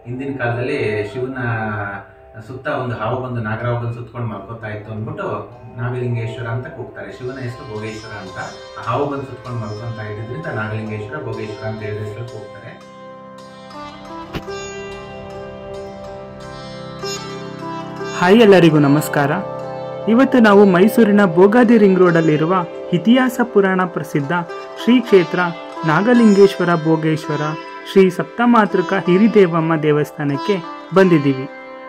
ಹಿಂದಿನ ಕಾಲದಲ್ಲಿ ಶಿವನ ಸುತ್ತ ಒಂದು ಹಾವು ಬಂದು ನಾಗರಾವು ಬಂದು ಸುತ್ಕೊಂಡು ಮಲ್ಕೋತಾ ಇತ್ತು ಅಂದ್ಬಿಟ್ಟು ನಾಗಲಿಂಗೇಶ್ವರ ಅಂತ ಕೂಗ್ತಾರೆ ಶಿವನ ಹೆಸರು ಭೋಗೇಶ್ವರ ಅಂತ ಆ ಹಾವು ಬಂದು ಸುತ್ಕೊಂಡು ಮಲ್ಕೊಂತಾ ಇದ್ದಿದ್ರಿಂದ ನಾಗಲಿಂಗೇಶ್ವರ ಭೋಗೇಶ್ವರ ಅಂತ ಹೇಳಿದ ಹೆಸರು ಕೂಗ್ತಾರೆ ಹಾಯ್ ಎಲ್ಲರಿಗೂ ನಮಸ್ಕಾರ ಇವತ್ತು ನಾವು ಮೈಸೂರಿನ ಬೋಗಾದಿ ರಿಂಗ್ ರೋಡಲ್ಲಿರುವ ಇತಿಹಾಸ ಪುರಾಣ ಪ್ರಸಿದ್ಧ ಶ್ರೀ ಕ್ಷೇತ್ರ ನಾಗಲಿಂಗೇಶ್ವರ ಭೋಗೇಶ್ವರ ಶ್ರೀ ಸಪ್ತಮಾತೃಕ ಹಿರಿದೇವಮ್ಮ ದೇವಸ್ಥಾನಕ್ಕೆ ಬಂದಿದ್ದೀವಿ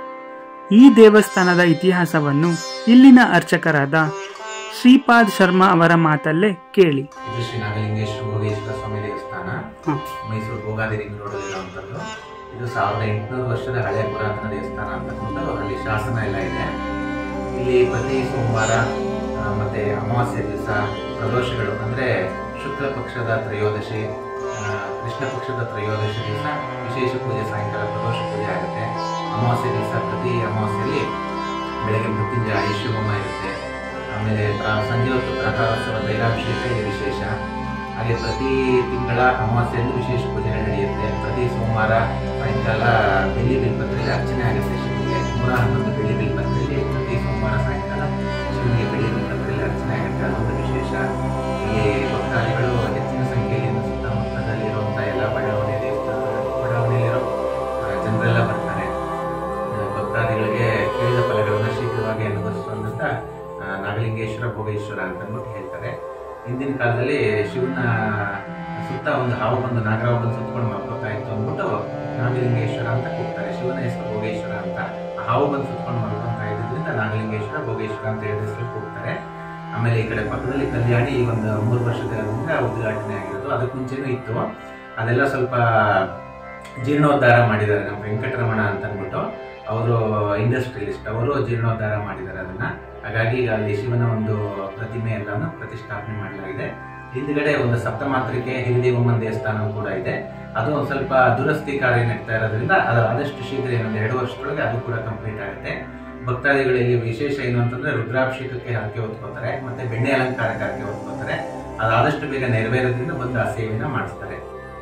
ಈ ದೇವಸ್ಥಾನದ ಇತಿಹಾಸವನ್ನು ಇಲ್ಲಿನ ಅರ್ಚಕರಾದ ಶ್ರೀಪಾದ್ ಶರ್ಮಾ ಅವರ ಮಾತಲ್ಲೇ ಕೇಳಿ ಇದು ಶ್ರೀ ನಾಗಲಿಂಗೇಶ್ವರ ಭೋಗೇಶ್ವರ ಸ್ವಾಮಿ ದೇವಸ್ಥಾನ ಮೈಸೂರು ಭೋಗಾದಿ ರಿಂಗ್ ರೋಡ್ ಇರುವಂಥದ್ದು ಇದು ಸಾವಿರದ ಎಂಟುನೂರು ವರ್ಷದ ಹಳೆ ಪುರಾತನ ದೇವಸ್ಥಾನ ಅಂತಕೊಂಡು ಅಲ್ಲಿ ಶಾಸನ ಎಲ್ಲ ಇದೆ ಇಲ್ಲಿ ಪ್ರತಿ ಸೋಮವಾರ ಆ, ಮತ್ತೆ ಅಮಾವಾಸ್ಯೆ ದಿವಸ ಪ್ರದೋಷಗಳು ಅಂದ್ರೆ ಶುಕ್ಲ ಪಕ್ಷದ ತ್ರಯೋದಶಿ ಆ, ಕೃಷ್ಣ ಪಕ್ಷದ ತ್ರಯೋದಶಿ ದಿವಸ ವಿಶೇಷ ಪೂಜೆ ಸಾಯಂಕಾಲ ಪ್ರದೋಷ ಪೂಜೆ ಆಗುತ್ತೆ ಅಮಾವಾಸ್ಯೆ ದಿವಸ ಪ್ರತಿ ಅಮಾವಾಸ್ಯೆಯಲ್ಲಿ ಬೆಳಗ್ಗೆ ಮೃತ್ಯುಂಜಯ ಐಶ್ವರ್ಯಮ ಇರುತ್ತೆ ಆಮೇಲೆ ಪ್ರ- ಸಂಜೆ ಹೊತ್ತು ಪ್ರಕಾರೋತ್ಸವ ತೈಲಾಭಿಷೇಕ ಇದು ವಿಶೇಷ ಹಾಗೆ ಪ್ರತಿ ತಿಂಗಳ ಅಮಾವಾಸ್ಯೆಯಂದು ವಿಶೇಷ ಪೂಜೆಗಳು ನಡೆಯುತ್ತೆ ಪ್ರತಿ ಸೋಮವಾರ ಸಾಯಂಕಾಲ ಬೆಳ್ಳಿ ಬಿಲ್ಪತ್ರೆಯಲ್ಲಿ ಅರ್ಚನೆ ಆಗುತ್ತೆ ಶಿವನಿಗೆ ನೂರ ಹನ್ನೊಂದು ಬೆಳ್ಳಿ ಬಿಲ್ಪತ್ರೆಯಲ್ಲಿ ಪ್ರತಿ ಸೋಮವಾರ ಸಾಯಂಕಾಲ ಶಿವನಿಗೆ ಬೆಳ್ಳಿ ಬಿಲ್ಪತ್ರೆಯಲ್ಲಿ ಅರ್ಚನೆ ಆಗುತ್ತೆ ಅದೊಂದು ವಿಶೇಷ ಇಲ್ಲಿ ಭಕ್ತಾದಿಗಳು ಹೆಚ್ಚಿನ ಸಂಖ್ಯೆಯಲ್ಲಿ ಇನ್ನು ಸುತ್ತಮುತ್ತದಲ್ಲಿರುವಂಥ ಎಲ್ಲ ಬಡಾವಣೆ ದೇವಸ್ಥಾನ ಬಡಾವಣೆಯಲ್ಲಿರೋ ಆ, ಜನರೆಲ್ಲ ಬರ್ತಾರೆ ಆ, ಭಕ್ತಾದಿಗಳಿಗೆ ಕೇಳಿದ ಫಲಗಳನ್ನು ಶೀಘ್ರವಾಗಿ ಅನುಭವಿಸುವಂತ ಆ, ನಾಗಲಿಂಗೇಶ್ವರ ಭೋಗೇಶ್ವರ ಅಂತ ಅಂದ್ಬಿಟ್ಟು ಹೇಳ್ತಾರೆ ಹಿಂದಿನ ಕಾಲದಲ್ಲಿ ಶಿವನ ಸುತ್ತ ಒಂದು ಹಾವು ಬಂದು ನಾಗರಾವು ಬಂದು ಸುತ್ಕೊಂಡು ಮಲ್ಕೋತಾ ಇತ್ತು ಅಂದ್ಬಿಟ್ಟು ನಾಗಲಿಂಗೇಶ್ವರ ಅಂತ ಕೂಗ್ತಾರೆ ಶಿವನ ಹೆಸರು ಭೋಗೇಶ್ವರ ಅಂತ ಆ ಹಾವು ಬಂದು ಸುತ್ಕೊಂಡು ಮಲ್ಕೊಂತಾ ಇದ್ದಿದ್ರಿಂದ ನಾಗಲಿಂಗೇಶ್ವರ ಭೋಗೇಶ್ವರ ಅಂತ ಹೇಳಿದ ಹೆಸರು ಕೂಗ್ತಾರೆ ಆಮೇಲೆ ಈ ಕಡೆ ಪಕ್ಕದಲ್ಲಿ ಕಲ್ಯಾಣಿ ಈ ಒಂದು ಮೂರು ವರ್ಷದಿಂದ ಉದ್ಘಾಟನೆ ಆಗಿರೋದು ಅದಕ್ಕೆ ಮುಂಚೆನೂ ಇತ್ತು ಅದೆಲ್ಲ ಸ್ವಲ್ಪ ಜೀರ್ಣೋದ್ಧಾರ ಮಾಡಿದ್ದಾರೆ ನಮ್ಮ ವೆಂಕಟರಮಣ ಅಂತ ಅಂದ್ಬಿಟ್ಟು ಅವರು ಇಂಡಸ್ಟ್ರಿಯಲಿಸ್ಟ್ ಅವರು ಜೀರ್ಣೋದ್ಧಾರ ಮಾಡಿದ್ದಾರೆ ಅದನ್ನ ಹಾಗಾಗಿ ಈಗ ಅಲ್ಲಿ ಶಿವನ ಒಂದು ಪ್ರತಿಮೆ ಎಲ್ಲಾನು ಪ್ರತಿಷ್ಠಾಪನೆ ಮಾಡಲಾಗಿದೆ ಹಿಂದ್ಗಡೆ ಒಂದು ಸಪ್ತಮಾತ್ರಿಕೆ ಹಿರಿದೇವಮ್ಮನ ದೇವಸ್ಥಾನ ಕೂಡ ಇದೆ ಅದು ಒಂದು ಸ್ವಲ್ಪ ದುರಸ್ತಿ ಕಾರ್ಯ ನಡೀತಾ ಇರೋದ್ರಿಂದ ಅದು ಆದಷ್ಟು ಶೀಘ್ರ ಇನ್ನೊಂದು ಎರಡು ವರ್ಷದೊಳಗೆ ಅದು ಕೂಡ ಕಂಪ್ಲೀಟ್ ಆಗುತ್ತೆ ಭಕ್ತಾದಿಗಳಿಗೆ ವಿಶೇಷ ಏನು ಅಂತಂದ್ರೆ ರುದ್ರಾಭಿಷೇಕಕ್ಕೆ ಹರಕೆ ಹೊತ್ಕೋತಾರೆ ಮತ್ತೆ ಬೆಣ್ಣೆ ಅಲಂಕಾರಕ್ಕೆ ಹರಕೆ ಹೊತ್ಕೋತಾರೆ ಅದಾದಷ್ಟು ಬೇಗ ನೆರವೇರೋದ್ರಿಂದ ಬಂದು ಆ ಸೇವೆನ ಮಾಡಿಸ್ತಾರೆ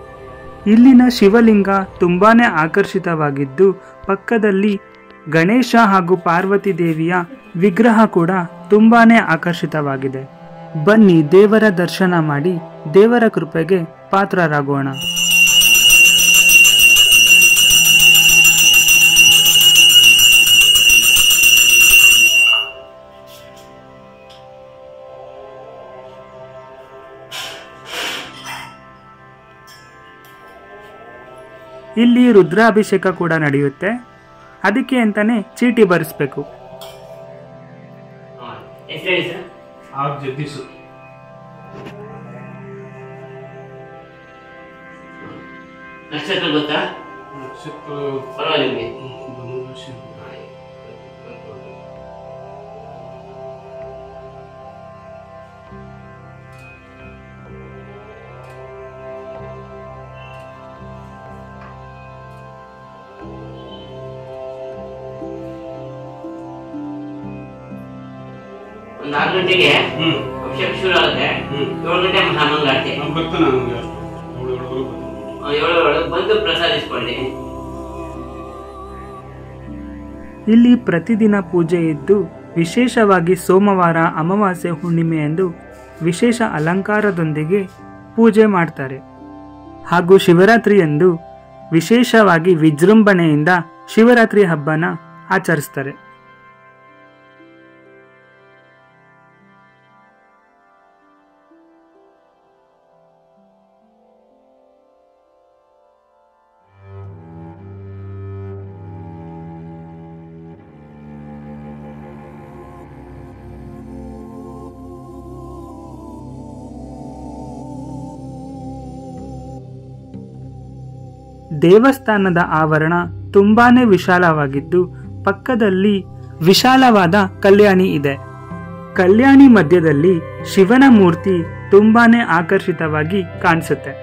ಇಲ್ಲಿನ ಶಿವಲಿಂಗ ತುಂಬಾನೇ ಆಕರ್ಷಿತವಾಗಿದ್ದು ಪಕ್ಕದಲ್ಲಿ ಗಣೇಶ ಹಾಗೂ ಪಾರ್ವತಿ ದೇವಿಯ ವಿಗ್ರಹ ಕೂಡ ತುಂಬಾನೇ ಆಕರ್ಷಿತವಾಗಿದೆ ಬನ್ನಿ ದೇವರ ದರ್ಶನ ಮಾಡಿ ದೇವರ ಕೃಪೆಗೆ ಪಾತ್ರರಾಗೋಣ ಇಲ್ಲಿ ರುದ್ರಾಭಿಷೇಕ ಕೂಡ ನಡೆಯುತ್ತೆ ಅದಕ್ಕೆ ಅಂತಾನೆ ಚೀಟಿ ಬರೆಸ್ಬೇಕು ಎಷ್ಟು ಹೇಳಿ ಸರ್ ಆರ್ ಜಗದೀಶ್ ನಕ್ಷತ್ರ ಗೊತ್ತಾ ನಕ್ಷತ್ರ ಪರವಾಗಿಲ್ಲ ನಿಮಗೆ ಧನುರಾಶಿ. ಒಂದು ಆರು ಗಂಟೆಗೆ ಹ್ಮ್ ಅಭಿಷೇಕ ಶುರು ಆಗುತ್ತೆ ಹ್ಮ್. ಏಳು ಗಂಟೆ ಮಹಾಮಂಗಾರತಿ ನಾನು ಬರ್ತಾನೆ ನನಗೆ ಅಷ್ಟು ಏಳು ಏಳುವರೆಗೆ ಬರ್ತೀನಿ ಏಳು ಏಳು ಬಂದು ಪ್ರಸಾದಿಸ್ಕೊಳ್ಳಿ ಇಲ್ಲಿ ಪ್ರತಿದಿನ ಪೂಜೆ ಇದ್ದು ವಿಶೇಷವಾಗಿ ಸೋಮವಾರ ಅಮಾವಾಸ್ಯೆ ಹುಣ್ಣಿಮೆಯಂದು ವಿಶೇಷ ಅಲಂಕಾರದೊಂದಿಗೆ ಪೂಜೆ ಮಾಡ್ತಾರೆ ಹಾಗೂ ಶಿವರಾತ್ರಿಯಂದು ವಿಶೇಷವಾಗಿ ವಿಜೃಂಭಣೆಯಿಂದ ಶಿವರಾತ್ರಿ ಹಬ್ಬನ ಆಚರಿಸ್ತಾರೆ ದೇವಸ್ಥಾನದ ಆವರಣ ತುಂಬಾನೇ ವಿಶಾಲವಾಗಿದ್ದು ಪಕ್ಕದಲ್ಲಿ ವಿಶಾಲವಾದ ಕಲ್ಯಾಣಿ ಇದೆ ಕಲ್ಯಾಣಿ ಮಧ್ಯದಲ್ಲಿ ಶಿವನ ಮೂರ್ತಿ ತುಂಬಾನೇ ಆಕರ್ಷಿತವಾಗಿ ಕಾಣಿಸುತ್ತೆ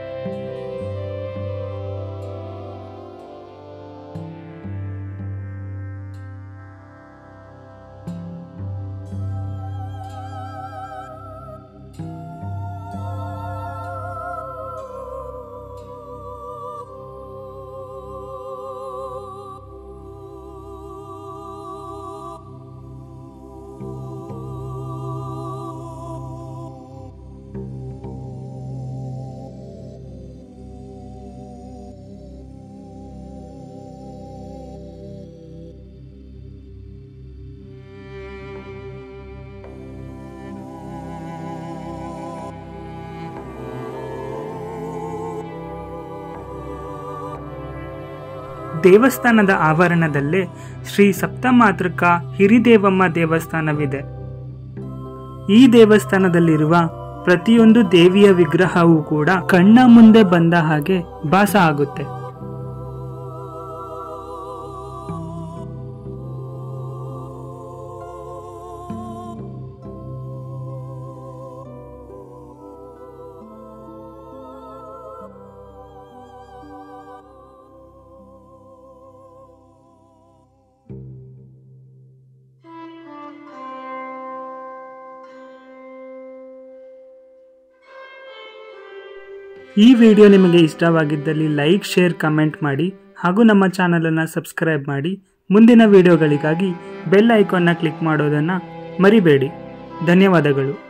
ದೇವಸ್ಥಾನದ ಆವರಣದಲ್ಲೇ ಶ್ರೀ ಸಪ್ತಮಾತೃಕ ಹಿರಿದೇವಮ್ಮ ದೇವಸ್ಥಾನವಿದೆ ಈ ದೇವಸ್ಥಾನದಲ್ಲಿರುವ ಪ್ರತಿಯೊಂದು ದೇವಿಯ ವಿಗ್ರಹವೂ ಕೂಡ ಕಣ್ಣ ಮುಂದೆ ಬಂದ ಹಾಗೆ ಭಾಸ ಆಗುತ್ತೆ ಈ ವಿಡಿಯೋ ನಿಮಗೆ ಇಷ್ಟವಾಗಿದ್ದಲ್ಲಿ ಲೈಕ್ ಶೇರ್ ಕಮೆಂಟ್ ಮಾಡಿ ಹಾಗೂ ನಮ್ಮ ಚಾನಲನ್ನು ಸಬ್ಸ್ಕ್ರೈಬ್ ಮಾಡಿ ಮುಂದಿನ ವಿಡಿಯೋಗಳಿಗಾಗಿ ಬೆಲ್ ಐಕಾನ್ನ ಕ್ಲಿಕ್ ಮಾಡೋದನ್ನು ಮರಿಬೇಡಿ ಧನ್ಯವಾದಗಳು